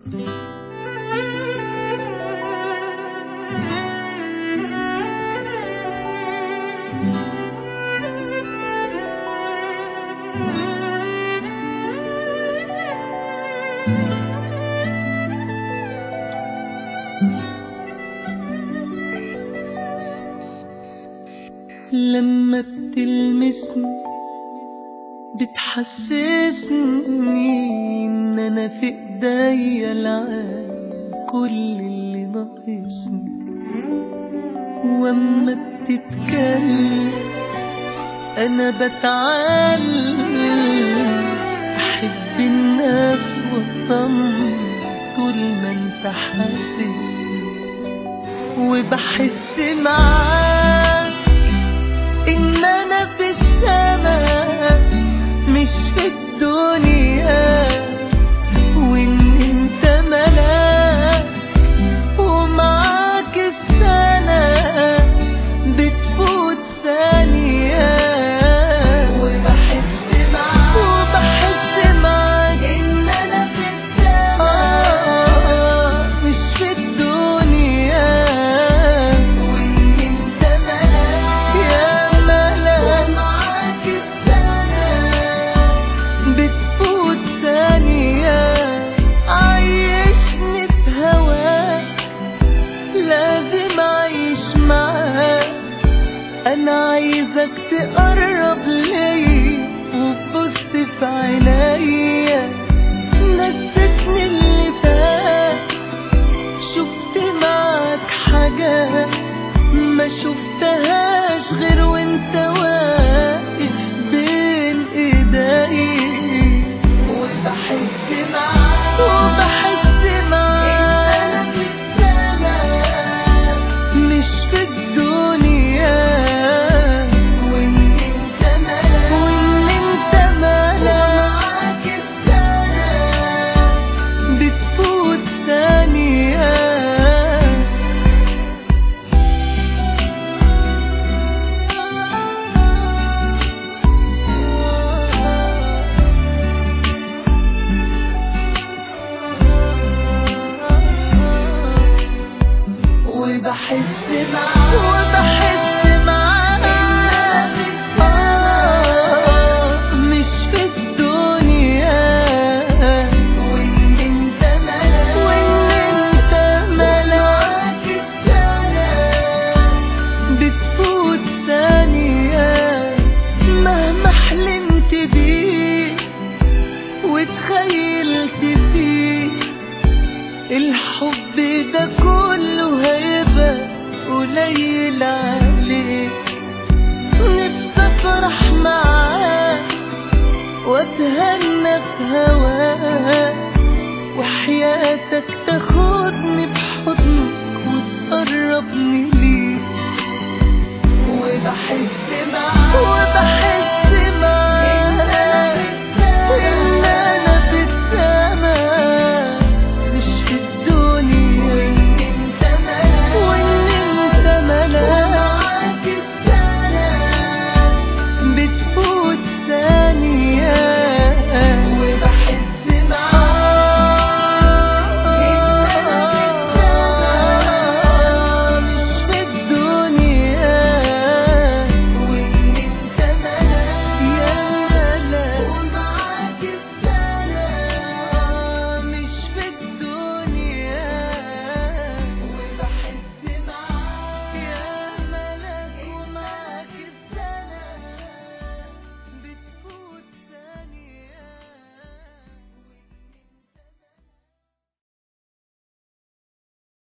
لما بتلمسني بتحسسني ان انا في ايديا العالم كل اللي ناقصني واما بتتكلم انا بتعلم احب الناس واطمن طول ما انت حاسس وبحس معاك ان انا في السماء مش في الدنيا وان انت ملاك ومعاك السنة بتفوت ثانية وبحس معاك وبحس معاك ان انا في السماء مش في الدنيا وان انت ملاك يا ملاك ومعاك السنة بتفوت ثانية عيشني بهواك لازم أعيش معاك أنا عايزك تقرب ليا وتبص في عينيا نسيتني اللي فات شفت معاك حاجات ما شفتهاش غير وانت واقف بين ايدي وبحس معاك وبحس معاك انا في السماء مش في الدنيا وان انت ملاك وان انت ملاك ومعاك السنة بتفوت ثانية وبحس معاك وبحس